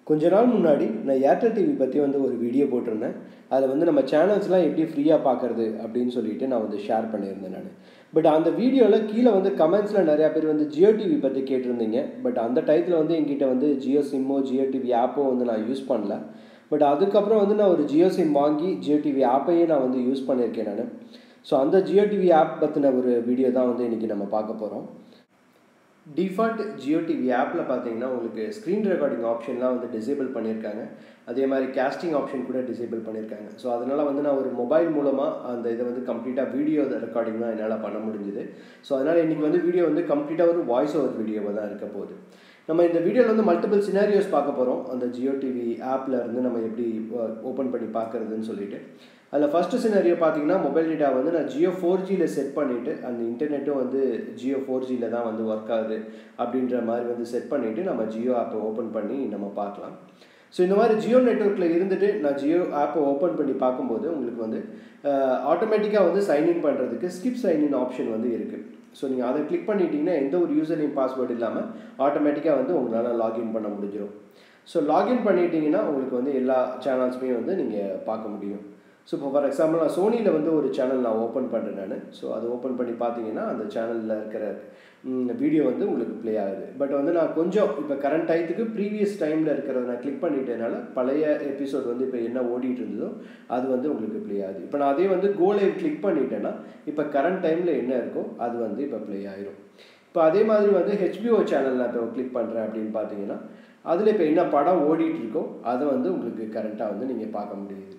கொஞ்ச நாள் முன்னாடி நான் ஏர்டெல் டிவி பற்றி வந்து ஒரு வீடியோ போட்டிருந்தேன் அதில் வந்து நம்ம சேனல்ஸ்லாம் எப்படி ஃப்ரீயாக பார்க்குறது அப்படின்னு சொல்லிட்டு நான் வந்து ஷேர் பண்ணியிருந்தேன் நான் பட் அந்த வீடியோவில் கீழே வந்து கமெண்ட்ஸில் நிறையா பேர் வந்து ஜியோ டிவி பற்றி கேட்டிருந்தீங்க பட் அந்த டயத்தில் வந்து என்கிட்ட வந்து ஜியோ சிம்மோ ஜியோ டிவி ஆப்போ வந்து நான் யூஸ் பண்ணல பட் அதுக்கப்புறம் வந்து நான் ஒரு ஜியோ சிம் வாங்கி ஜியோ டிவி ஆப்பையே நான் வந்து யூஸ் பண்ணியிருக்கேன் நான் ஸோ அந்த ஜியோ டிவி ஆப் பற்றின ஒரு வீடியோ தான் வந்து இன்றைக்கி நம்ம பார்க்க போகிறோம் டிஃபால்ட் ஜியோ டிவி ஆப்பில் பார்த்தீங்கன்னா உங்களுக்கு ஸ்க்ரீன் ரெக்கார்டிங் ஆப்ஷன்லாம் வந்து டிசேபிள் பண்ணியிருக்காங்க அதே மாதிரி கேஸ்டிங் ஆப்ஷன் கூட டிசேபிள் பண்ணியிருக்காங்க ஸோ அதனால் வந்து நான் ஒரு மொபைல் மூலமாக அந்த இதை வந்து கம்ப்ளீட்டாக வீடியோ ரெக்கார்டிங் தான் என்னால் பண்ண முடிஞ்சுது ஸோ அதனால் இன்றைக்கி வந்து வீடியோ வந்து கம்ப்ளீட்டாக ஒரு வாய்ஸ் ஓவர் வீடியோவாக தான் இருக்க போகுது நம்ம இந்த வீடியோவில் வந்து மல்டிபிள் சினாரியோஸ் பார்க்க போகிறோம் அந்த ஜியோ டிவி ஆப்பில் இருந்து நம்ம எப்படி ஓப்பன் பண்ணி பார்க்குறதுன்னு சொல்லிட்டு அதில் ஃபஸ்ட்டு சினாரியோ பார்த்தீங்கன்னா மொபைல் டேட்டா வந்து நான் ஜியோ ஃபோர் ஜியில் செட் பண்ணிவிட்டு அந்த இன்டர்நெட்டும் வந்து ஜியோ ஃபோர் ஜியில் தான் வந்து ஒர்க் ஆகுது அப்படின்ற மாதிரி வந்து செட் பண்ணிவிட்டு நம்ம ஜியோ ஆப்பை ஓப்பன் பண்ணி நம்ம பார்க்கலாம் ஸோ இந்த மாதிரி ஜியோ நெட்ஒர்க்கில் இருந்துட்டு நான் ஜியோ ஆப்பை ஓப்பன் பண்ணி பார்க்கும்போது உங்களுக்கு வந்து ஆட்டோமேட்டிக்காக வந்து சைன்இன் பண்ணுறதுக்கு ஸ்கிப் சைன்இன் ஆப்ஷன் வந்து இருக்குது ஸோ நீங்கள் அதை கிளிக் பண்ணிட்டீங்கன்னா எந்த ஒரு யூசர் நேம் பாஸ்வேர்டு இல்லாமல் ஆட்டோமேட்டிக்காக வந்து உங்களால் லாகின் பண்ண முடிஞ்சிடும் ஸோ லாகின் பண்ணிட்டீங்கன்னா உங்களுக்கு வந்து எல்லா சேனல்ஸுமே வந்து நீங்கள் பார்க்க முடியும் ஸோ இப்போ ஃபார் எக்ஸாம்பிள் நான் சோனியில் வந்து ஒரு சேனல் நான் ஓப்பன் பண்ணுறேன் நான் ஸோ அது ஓப்பன் பண்ணி பார்த்தீங்கன்னா அந்த சேனலில் இருக்கிற வீடியோ வந்து உங்களுக்கு ப்ளே ஆகுது பட் வந்து நான் கொஞ்சம் இப்போ கரண்ட் டயத்துக்கு ப்ரீவியஸ் டைமில் இருக்கிறத நான் கிளிக் பண்ணிட்டதுனால பழைய எபிசோட் வந்து இப்போ என்ன ஓடிட்டு இருந்ததோ அது வந்து உங்களுக்கு ப்ளே ஆகுது இப்போ நான் அதே வந்து கோலை கிளிக் பண்ணிட்டேன்னா இப்போ கரண்ட் டைமில் என்ன இருக்கோ அது வந்து இப்போ ப்ளே ஆயிரும் இப்போ அதே மாதிரி வந்து ஹெச்பிஓ சேனல் நான் இப்போ கிளிக் பண்ணுறேன் அப்படின்னு பார்த்தீங்கன்னா அதில் இப்போ என்ன படம் ஓடிட்டு இருக்கோ அதை வந்து உங்களுக்கு கரண்ட்டாக வந்து நீங்கள் பார்க்க முடியுது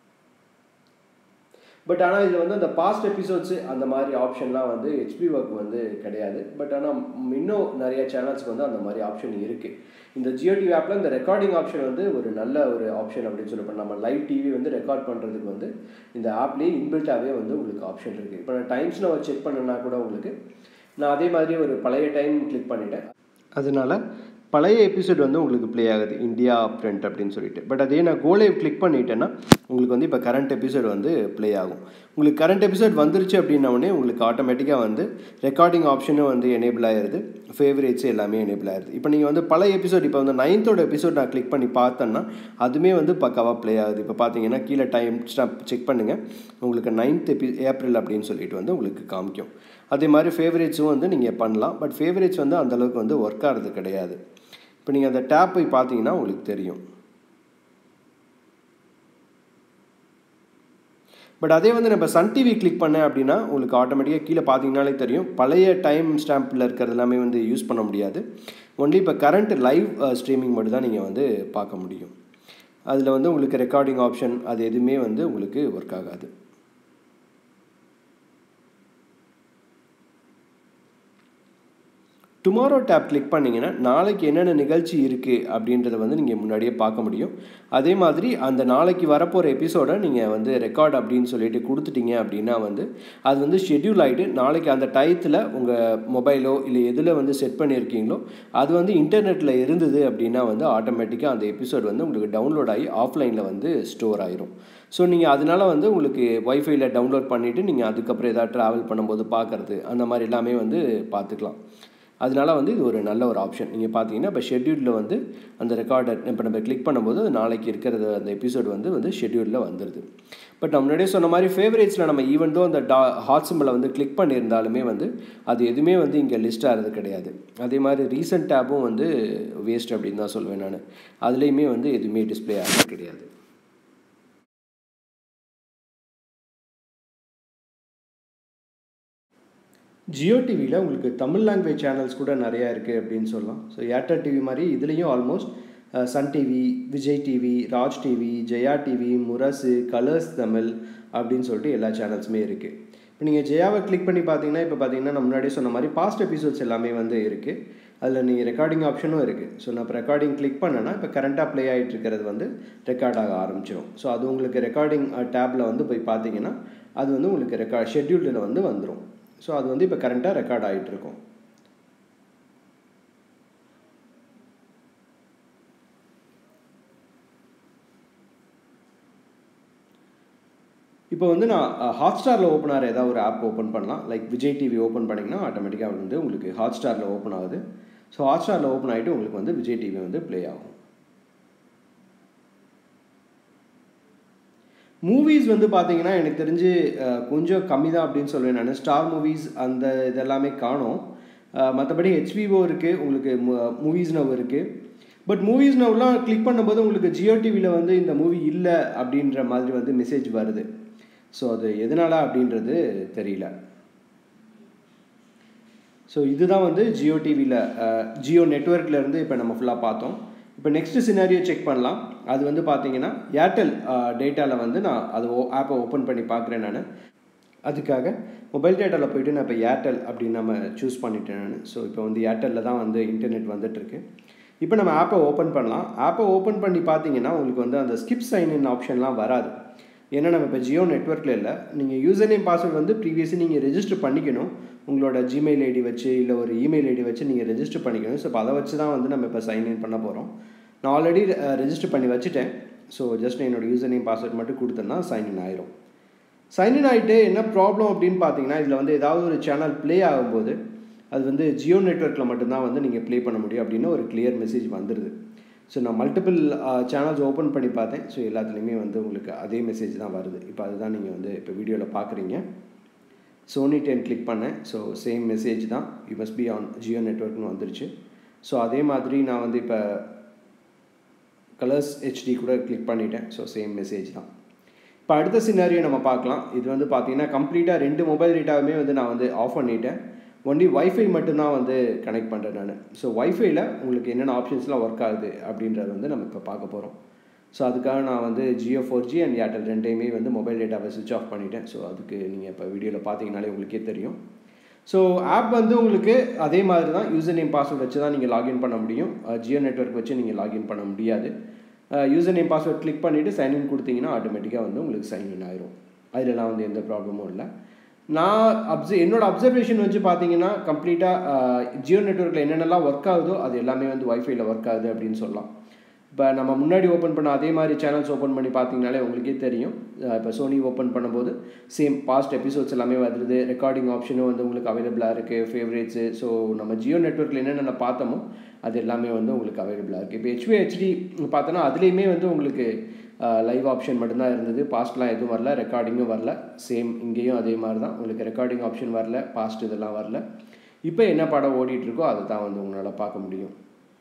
பட் ஆனால் இதில் வந்து அந்த பாஸ்ட் எபிசோட்ஸு அந்த மாதிரி ஆப்ஷன்லாம் வந்து ஹெச்பி ஒர்க் வந்து கிடையாது பட் ஆனால் இன்னும் நிறைய சேனல்ஸ்க்கு வந்து அந்த மாதிரி ஆப்ஷன் இருக்குது இந்த ஜியோ டிவி ஆப்பில் இந்த ரெக்கார்டிங் ஆப்ஷன் வந்து ஒரு நல்ல ஒரு ஆப்ஷன் அப்படின்னு சொல்லப்போ நம்ம லைவ் டிவி வந்து ரெக்கார்ட் பண்ணுறதுக்கு வந்து இந்த ஆப்லேயே இன்பில்ட்டாகவே வந்து உங்களுக்கு ஆப்ஷன் இருக்குது இப்போ நான் டைம்ஸ் நான் செக் பண்ணேன்னா கூட உங்களுக்கு நான் அதே மாதிரி ஒரு பழைய டைம் கிளிக் பண்ணிட்டேன் அதனால் பழைய எபிசோட் வந்து உங்களுக்கு ப்ளே ஆகுது இந்தியா ஃப்ரெண்ட் அப்படின்னு சொல்லிட்டு பட் அதே நான் கோலை கிளிக் பண்ணிட்டேன்னா உங்களுக்கு வந்து இப்போ கரண்ட் எபிசோட் வந்து ப்ளே ஆகும் உங்களுக்கு கரண்ட் எபிசோட் வந்துருச்சு அப்படின்னோடனே உங்களுக்கு ஆட்டோமேட்டிக்காக வந்து ரெக்கார்டிங் ஆப்ஷனும் வந்து எனேபிள் ஆயிடுது ஃபேவரேட்ஸ் எல்லாமே எனேபிள் ஆயிடுது இப்போ நீங்கள் வந்து பழைய எபிசோட் இப்போ வந்து நைன்த்தோட எபிசோட் நான் கிளிக் பண்ணி பார்த்தேன்னா அதுவுமே வந்து பக்காவாக ப்ளே ஆகுது இப்போ பார்த்தீங்கன்னா கீழே டைம் ஸ்டாப் செக் பண்ணுங்கள் உங்களுக்கு நைன்த் எபி ஏப்ரல் அப்படின்னு சொல்லிட்டு வந்து உங்களுக்கு காமிக்கும் அதே மாதிரி ஃபேவரேட்ஸும் வந்து நீங்கள் பண்ணலாம் பட் ஃபேவரேட்ஸ் வந்து அந்தளவுக்கு வந்து ஒர்க் ஆகிறது கிடையாது இப்போ நீங்கள் அந்த டேப் போய் பார்த்தீங்கன்னா உங்களுக்கு தெரியும் பட் அதே வந்து நம்ம சன் டிவி கிளிக் பண்ணேன் அப்படின்னா உங்களுக்கு ஆட்டோமேட்டிக்காக கீழே பார்த்தீங்கனாலே தெரியும் பழைய டைம் ஸ்டாம்பில் இருக்கிறது எல்லாமே வந்து யூஸ் பண்ண முடியாது ஒன்லி இப்போ கரண்ட் லைவ் ஸ்ட்ரீமிங் மட்டும் தான் நீங்கள் வந்து பார்க்க முடியும் அதில் வந்து உங்களுக்கு ரெக்கார்டிங் ஆப்ஷன் அது எதுவுமே வந்து உங்களுக்கு ஒர்க் ஆகாது டுமாரோ டேப் கிளிக் பண்ணிங்கன்னா நாளைக்கு என்னென்ன நிகழ்ச்சி இருக்குது அப்படின்றத வந்து நீங்கள் முன்னாடியே பார்க்க முடியும் அதே மாதிரி அந்த நாளைக்கு வரப்போகிற எபிசோடை நீங்கள் வந்து ரெக்கார்ட் அப்படின்னு சொல்லிட்டு கொடுத்துட்டீங்க அப்படின்னா வந்து அது வந்து ஷெட்யூல் ஆகிட்டு நாளைக்கு அந்த டயத்தில் உங்கள் மொபைலோ இல்லை எதில் வந்து செட் பண்ணியிருக்கீங்களோ அது வந்து இன்டர்நெட்டில் இருந்தது அப்படின்னா வந்து ஆட்டோமேட்டிக்காக அந்த எபிசோட் வந்து உங்களுக்கு டவுன்லோட் ஆகி ஆஃப்லைனில் வந்து ஸ்டோர் ஆயிரும் ஸோ நீங்கள் அதனால் வந்து உங்களுக்கு ஒய்ஃபைல டவுன்லோட் பண்ணிவிட்டு நீங்கள் அதுக்கப்புறம் எதாவது ட்ராவல் பண்ணும்போது பார்க்குறது அந்த மாதிரி எல்லாமே வந்து பார்த்துக்கலாம் அதனால வந்து இது ஒரு நல்ல ஒரு ஆப்ஷன் நீங்கள் பார்த்தீங்கன்னா இப்போ ஷெட்யூலில் வந்து அந்த ரெக்கார்டர் இப்போ நம்ம கிளிக் பண்ணும்போது அது நாளைக்கு இருக்கிறது அந்த எபிசோட் வந்து வந்து ஷெட்யூலில் வந்துடுது பட் நம்ம முன்னாடியே சொன்ன மாதிரி ஃபேவரேட்ஸில் நம்ம ஈவன் தோ அந்த டா ஹாட் சிம்பிளை வந்து கிளிக் பண்ணியிருந்தாலுமே வந்து அது எதுவுமே வந்து இங்கே லிஸ்ட் ஆகிறது கிடையாது அதே மாதிரி ரீசன்ட் டேப்பும் வந்து வேஸ்ட் அப்படின்னு தான் சொல்வேன் நான் அதுலேயுமே வந்து எதுவுமே டிஸ்பிளே ஆகிறது கிடையாது ஜியோ டிவியில் உங்களுக்கு தமிழ் லாங்குவேஜ் சேனல்ஸ் கூட நிறையா இருக்குது அப்படின்னு சொல்லலாம் ஸோ ஏர்டெல் டிவி மாதிரி இதுலேயும் almost Sun TV Vijay TV Raj TV Jaya TV Murasu Colors Tamil அப்படின்னு சொல்லிட்டு எல்லா சேனல்ஸுமே இருக்குது இப்போ நீங்கள் ஜெயாவை கிளிக் பண்ணி பார்த்தீங்கன்னா இப்போ பார்த்தீங்கன்னா நான் முன்னாடியே சொன்ன மாதிரி பாஸ்ட் எபிசோட்ஸ் எல்லாமே வந்து இருக்குது அதில் நீங்கள் ரெக்கார்டிங் ஆப்ஷனும் இருக்குது ஸோ நான் இப்போ ரெக்கார்டிங் கிளிக் பண்ணேன்னா இப்போ கரண்ட்டாக ப்ளே ஆகிட்டு இருக்கிறது வந்து ரெக்கார்ட் ஆக ஆரம்பிச்சிடும் ஸோ அது உங்களுக்கு ரெக்கார்டிங் டேப்பில் வந்து போய் பார்த்தீங்கன்னா அது வந்து உங்களுக்கு ரெக்கார்ட் ஷெட்யூல்டில் வந்து வந்துடும் ஸோ அது வந்து இப்போ கரண்ட்டாக ரெக்கார்ட் ஆகிட்டு இருக்கும் இப்போ வந்து நான் ஹாட் ஸ்டாரில் ஓப்பன் ஆகிற ஏதாவது ஒரு ஆப் ஓப்பன் பண்ணலாம் லைக் விஜய் டிவி ஓப்பன் பண்ணிங்கன்னா ஆட்டோமேட்டிக்காக வந்து உங்களுக்கு ஹாட் ஸ்டாரில் ஓப்பன் ஆகுது ஸோ ஹாட் ஸ்டாரில் ஓப்பன் ஆகிட்டு உங்களுக்கு வந்து விஜய் டிவி வந்து ப்ளே ஆகும் மூவிஸ் வந்து பார்த்தீங்கன்னா எனக்கு தெரிஞ்சு அஹ், கொஞ்சம் கம்மி தான் அப்படின்னு சொல்லுவேன் நான் ஸ்டார் மூவிஸ் அந்த இதெல்லாமே காணோம் அஹ், மற்றபடி ஹெச்விஓ இருக்குது உங்களுக்கு மூவிஸ் நவ் இருக்குது பட் மூவிஸ் நவ்லாம் கிளிக் பண்ணும்போது உங்களுக்கு ஜியோ டிவியில் வந்து இந்த மூவி இல்லை அப்படின்ற மாதிரி வந்து மெசேஜ் வருது ஸோ அது எதனால அப்படின்றது தெரியல ஸோ இதுதான் வந்து ஜியோ டிவியில் ஜியோ நெட்ஒர்க்கில் இருந்து இப்போ நம்ம ஃபுல்லாக பார்த்தோம் இப்போ நெக்ஸ்ட் சினாரியோ செக் பண்ணலாம் அது வந்து பார்த்தீங்கன்னா ஏர்டெல் டேட்டாவில் வந்து நான் அது ஆப்பை ஓப்பன் பண்ணி பார்க்குறேன் நான் அதுக்காக மொபைல் டேட்டாவில் போயிட்டு நான் இப்போ ஏர்டெல் அப்படின்னு நம்ம சூஸ் பண்ணிட்டேன் நான் ஸோ இப்போ வந்து ஏர்டெல்லில் தான் வந்து இன்டர்நெட் வந்துட்டுருக்கு இப்போ நம்ம ஆப்பை ஓப்பன் பண்ணலாம் ஆப்பை ஓப்பன் பண்ணி பார்த்தீங்கன்னா உங்களுக்கு வந்து அந்த ஸ்கிப் சைன் இன் ஆப்ஷன்லாம் வராது ஏன்னா நம்ம இப்போ ஜியோ நெட்ஒர்க்கில் இல்லை நீங்கள் யூசர் நேம் பாஸ்வேர்ட் வந்து ப்ரீவியஸி நீங்கள் ரெஜிஸ்டர் பண்ணிக்கணும் உங்களோட ஜிமெயில் ஐடி வச்சு இல்லை ஒரு இமெயில் ஐடி வச்சு நீங்கள் ரெஜிஸ்டர் பண்ணிக்கணும் ஸோ இப்போ அதை வச்சு தான் வந்து நம்ம இப்போ சைன் இன் பண்ண போகிறோம் நான் ஆல்ரெடி ரெஜிஸ்டர் பண்ணி வச்சுட்டேன் ஸோ ஜஸ்ட் என்னோட யூசர் நேம் பாஸ்வேர்ட் மட்டும் கொடுத்தேன்னா சைன் இன் ஆயிரும் சைன் இன் ஆகிட்டு என்ன ப்ராப்ளம் அப்படின்னு பார்த்தீங்கன்னா இதில் வந்து ஏதாவது ஒரு சேனல் ப்ளே ஆகும்போது அது வந்து ஜியோ நெட்ஒர்க்கில் மட்டும்தான் வந்து நீங்கள் ப்ளே பண்ண முடியும் அப்படின்னு ஒரு கிளியர் மெசேஜ் வந்துடுது ஸோ நான் மல்டிபிள் சேனல்ஸ் ஓப்பன் பண்ணி பார்த்தேன் ஸோ எல்லாத்துலேயுமே வந்து உங்களுக்கு அதே மெசேஜ் தான் வருது இப்போ அதுதான் நீங்கள் வந்து இப்போ வீடியோவில் பார்க்குறீங்க சோனி டென் கிளிக் பண்ணேன் ஸோ சேம் மெசேஜ் தான் you must be on Jio நெட்ஒர்க்னு வந்துருச்சு ஸோ அதே மாதிரி நான் வந்து இப்போ கலர்ஸ் ஹெச்டி கூட கிளிக் பண்ணிட்டேன் ஸோ சேம் மெசேஜ் தான் இப்போ அடுத்த சினாரியோ நம்ம பார்க்கலாம் இது வந்து பார்த்தீங்கன்னா கம்ப்ளீட்டாக ரெண்டு மொபைல் டேட்டாவுமே வந்து நான் வந்து ஆஃப் பண்ணிட்டேன் ஒன்லி ஒய்ஃபை மட்டும்தான் வந்து கனெக்ட் பண்ணுறேன் நான் ஸோ ஒய்ஃபைல உங்களுக்கு என்னென்ன ஆப்ஷன்ஸ்லாம் ஒர்க் ஆகுது அப்படின்றத வந்து நம்ம இப்போ பார்க்க போகிறோம் ஸோ அதுக்காக நான் வந்து Jio four G and Airtel ரெண்டையுமே வந்து மொபைல் டேட்டாவை சுவிச் ஆஃப் பண்ணிட்டேன் ஸோ அதுக்கு நீங்கள் இப்போ வீடியோவில் பார்த்தீங்கனாலே உங்களுக்கே தெரியும் ஸோ ஆப் வந்து உங்களுக்கு அதே மாதிரி தான் யூசர் நேம் பாஸ்வேர்ட் வச்சு தான் நீங்கள் லாகின் பண்ண முடியும் ஜியோ நெட்ஒர்க் வச்சு நீங்கள் லாகின் பண்ண முடியாது யூசர் நேம் பாஸ்வேர்ட் கிளிக் பண்ணிவிட்டு சைன்இன் கொடுத்தீங்கன்னா ஆட்டோமேட்டிக்காக வந்து உங்களுக்கு சைன்இன் ஆயிரும் அதிலலாம் வந்து எந்த ப்ராப்ளமும் இல்லை நான் அப்சர் என்னோட அப்சர்வேஷன் வச்சு பார்த்தீங்கன்னா கம்ப்ளீட்டாக ஜியோ நெட்ஒர்க்கில் என்னென்னலாம் ஒர்க் ஆகுதோ அது எல்லாமே வந்து ஒய்ஃபைல ஒர்க் ஆகுது அப்படின்னு சொல்லலாம் இப்போ நம்ம முன்னாடி ஓப்பன் பண்ண அதே மாதிரி சேனல்ஸ் ஓப்பன் பண்ணி பார்த்தீங்கனாலே உங்களுக்கே தெரியும் இப்போ சோனி ஓப்பன் பண்ணும்போது சேம் பாஸ்ட் எபிசோட்ஸ் எல்லாமே வருது ரெக்கார்டிங் ஆப்ஷனும் வந்து உங்களுக்கு அவைலபிளாக இருக்குது ஃபேவரேட்ஸு ஸோ நம்ம ஜியோ நெட்ஒர்க்கில் என்னென்ன பார்த்தோமோ அது எல்லாமே வந்து உங்களுக்கு அவைலபிளாக இருக்குது இப்போ ஹெச்வி ஹெச்டி பார்த்தோன்னா அதுலேயுமே வந்து உங்களுக்கு லைவ் ஆப்ஷன் மட்டும்தான் இருந்தது பாஸ்ட்லாம் எதுவும் வரல ரெக்கார்டிங்கும் வரல சேம் இங்கேயும் அதே மாதிரி தான் உங்களுக்கு ரெக்கார்டிங் ஆப்ஷன் வரல பாஸ்ட் இதெல்லாம் வரல இப்போ என்ன படம் ஓடிட்டுருக்கோ அதை தான் வந்து உங்களால் பார்க்க முடியும்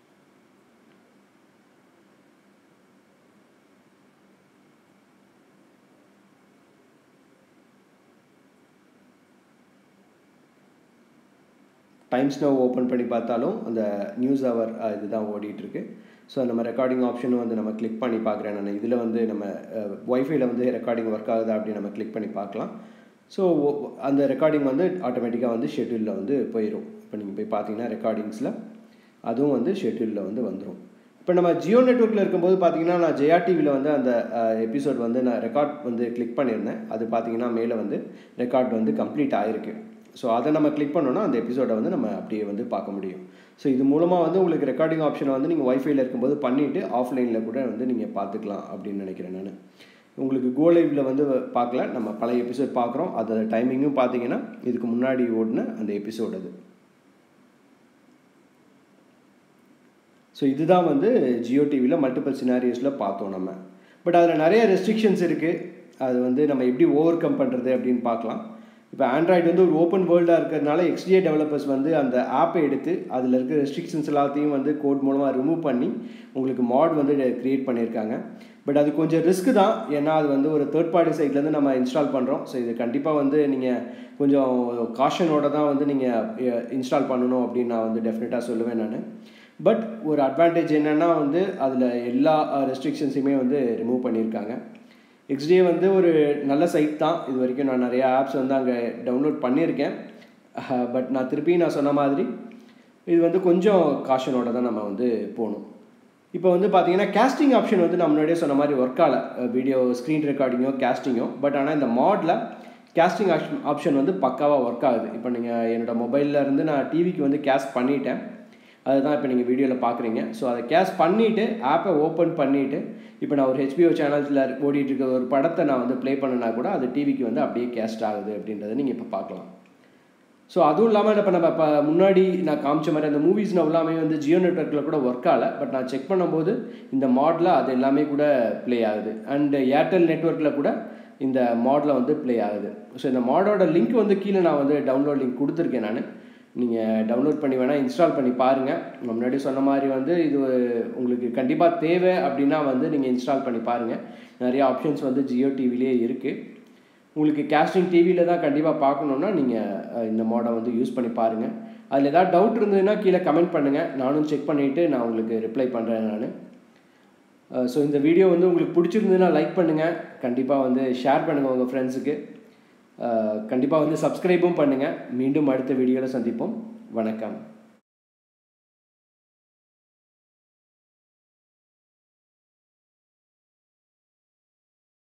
டைம்ஸ் நவ் ஓப்பன் பண்ணி பார்த்தாலும் அந்த நியூஸ் அவர் இதுதான் ஓடிட்டுருக்கு ஸோ நம்ம ரெக்கார்டிங் ஆப்ஷனும் வந்து நம்ம கிளிக் பண்ணி பார்க்குறேன் நான் இதில் வந்து நம்ம ஒய்ஃபைல வந்து ரெக்கார்டிங் ஒர்க் ஆகுதா அப்படின்னு நம்ம கிளிக் பண்ணி பார்க்கலாம் ஸோ அந்த ரெக்கார்டிங் வந்து ஆட்டோமேட்டிக்காக வந்து ஷெட்யூலில் வந்து போயிடும் இப்போ நீங்கள் போய் பார்த்தீங்கன்னா ரெக்கார்டிங்ஸில் அதுவும் வந்து ஷெட்யூலில் வந்து வந்துடும் இப்போ நம்ம ஜியோ நெட்ஒர்க்கில் இருக்கும்போது பார்த்தீங்கன்னா நான் ஜெயா டிவியில் வந்து அந்த எபிசோட் வந்து நான் ரெக்கார்ட் வந்து கிளிக் பண்ணியிருந்தேன் அது பார்த்தீங்கன்னா மேலே வந்து ரெக்கார்ட் வந்து கம்ப்ளீட் ஆகிருக்கு ஸோ அதை நம்ம கிளிக் பண்ணோன்னா அந்த எபிசோடை வந்து நம்ம அப்படியே வந்து பார்க்க முடியும் ஸோ இது மூலமாக வந்து உங்களுக்கு ரெக்கார்டிங் ஆப்ஷனை வந்து நீங்கள் ஒய்ஃபைல இருக்கும்போது பண்ணிவிட்டு ஆஃப்லைனில் கூட வந்து நீங்கள் பார்த்துக்கலாம் அப்படின்னு நினைக்கிறேன் நான் உங்களுக்கு கோ லைவில் வந்து பார்க்கல நம்ம பழைய எபிசோட் பார்க்குறோம் அதோட டைமிங்கும் பார்த்தீங்கன்னா இதுக்கு முன்னாடி ஓடின அந்த எபிசோட் அது ஸோ இதுதான் வந்து ஜியோ டிவியில் மல்டிபிள் சினாரியோஸில் பார்த்தோம் நம்ம பட் அதில் நிறைய ரெஸ்ட்ரிக்ஷன்ஸ் இருக்குது அது வந்து நம்ம எப்படி ஓவர் கம் பண்ணுறது அப்படின்னு பார்க்கலாம் இப்போ ஆண்ட்ராய்டு வந்து ஒரு ஓப்பன் வேர்ல்டாக இருக்கிறதுனால எக்ஸ்டிஏ டெவலப்பர்ஸ் வந்து அந்த ஆப்பை எடுத்து அதில் இருக்க ரெஸ்ட்ரிக்ஷன்ஸ் எல்லாத்தையும் வந்து கோட் மூலமாக ரிமூவ் பண்ணி உங்களுக்கு மாட் வந்து க்ரியேட் பண்ணியிருக்காங்க பட் அது கொஞ்சம் ரிஸ்க் தான் ஏன்னா அது வந்து ஒரு தேர்ட் பார்ட்டி சைட்லேருந்து நம்ம இன்ஸ்டால் பண்ணுறோம் ஸோ இது கண்டிப்பாக வந்து நீங்கள் கொஞ்சம் காஷனோட தான் வந்து நீங்கள் இன்ஸ்டால் பண்ணணும் அப்படின்னு நான் வந்து டெஃபினட்டாக சொல்லுவேன் நான் பட் ஒரு அட்வான்டேஜ் என்னென்னா வந்து அதில் எல்லா ரெஸ்ட்ரிக்ஷன்ஸையுமே வந்து ரிமூவ் பண்ணியிருக்காங்க எக்ஸ்டிஏ வந்து ஒரு நல்ல சைட் தான் இது வரைக்கும் நான் நிறையா ஆப்ஸ் வந்து அங்கே டவுன்லோட் பண்ணியிருக்கேன் பட் நான் திருப்பி நான் சொன்ன மாதிரி இது வந்து கொஞ்சம் காஷனோட தான் நம்ம வந்து போகணும் இப்போ வந்து பார்த்தீங்கன்னா கேஸ்டிங் ஆப்ஷன் வந்து நம்ம முன்னாடியே சொன்ன மாதிரி ஒர்க் ஆகல வீடியோ ஸ்க்ரீன் ரெக்கார்டிங்கோ கேஸ்டிங்கோ பட் ஆனால் இந்த மாடில் கேஸ்டிங் ஆப்ஷன் ஆப்ஷன் வந்து பக்காவாக ஒர்க் ஆகுது இப்போ நீங்கள் என்னோடய மொபைலில் இருந்து நான் டிவிக்கு வந்து கேஸ்ட் பண்ணிட்டேன் அதுதான் இப்போ நீங்கள் வீடியோவில் பார்க்குறீங்க ஸோ அதை கேஷ் பண்ணிவிட்டு ஆப்பை ஓப்பன் பண்ணிவிட்டு இப்போ நான் ஒரு ஹெச்பிஓ சேனல்ஸில் ஓடிட்டு இருக்க ஒரு படத்தை நான் வந்து ப்ளே பண்ணினா கூட அது டிவிக்கு வந்து அப்படியே கேஸ்ட் ஆகுது அப்படின்றத நீங்கள் இப்போ பார்க்கலாம் ஸோ அதுவும் இல்லாமல் இப்போ நம்ம இப்போ முன்னாடி நான் காமிச்ச மாதிரி அந்த மூவிஸ் நான் எல்லாமே வந்து ஜியோ நெட்ஒர்க்கில் கூட ஒர்க் ஆகலை பட் நான் செக் பண்ணும்போது இந்த மாடில் அது எல்லாமே கூட ப்ளே ஆகுது அண்ட் ஏர்டெல் நெட்ஒர்க்கில் கூட இந்த மாடில் வந்து ப்ளே ஆகுது ஸோ இந்த மாடோட லிங்க் வந்து கீழே நான் வந்து டவுன்லோட் லிங்க் கொடுத்துருக்கேன் நான் நீங்கள் டவுன்லோட் பண்ணி வேணால் இன்ஸ்டால் பண்ணி பாருங்கள் நான் முன்னாடி சொன்ன மாதிரி வந்து இது ஒரு உங்களுக்கு கண்டிப்பாக தேவை அப்படின்னா வந்து நீங்கள் இன்ஸ்டால் பண்ணி பாருங்கள் நிறைய ஆப்ஷன்ஸ் வந்து ஜியோ டிவிலே இருக்குது உங்களுக்கு கேஸ்டிங் டிவியில் தான் கண்டிப்பாக பார்க்கணுன்னா நீங்கள் இந்த மாடை வந்து யூஸ் பண்ணி பாருங்கள் அதில் ஏதாவது டவுட் இருந்ததுன்னா கீழே கமெண்ட் பண்ணுங்கள் நானும் செக் பண்ணிவிட்டு நான் உங்களுக்கு ரிப்ளை பண்ணுறேன் நான் ஸோ இந்த வீடியோ வந்து உங்களுக்கு பிடிச்சிருந்ததுன்னா லைக் பண்ணுங்கள் கண்டிப்பாக வந்து ஷேர் பண்ணுங்கள் உங்கள் ஃப்ரெண்ட்ஸுக்கு கண்டிப்பாக வந்து சப்ஸ்கிரைபும் பண்ணுங்கள் மீண்டும் அடுத்த வீடியோவில் சந்திப்போம் வணக்கம்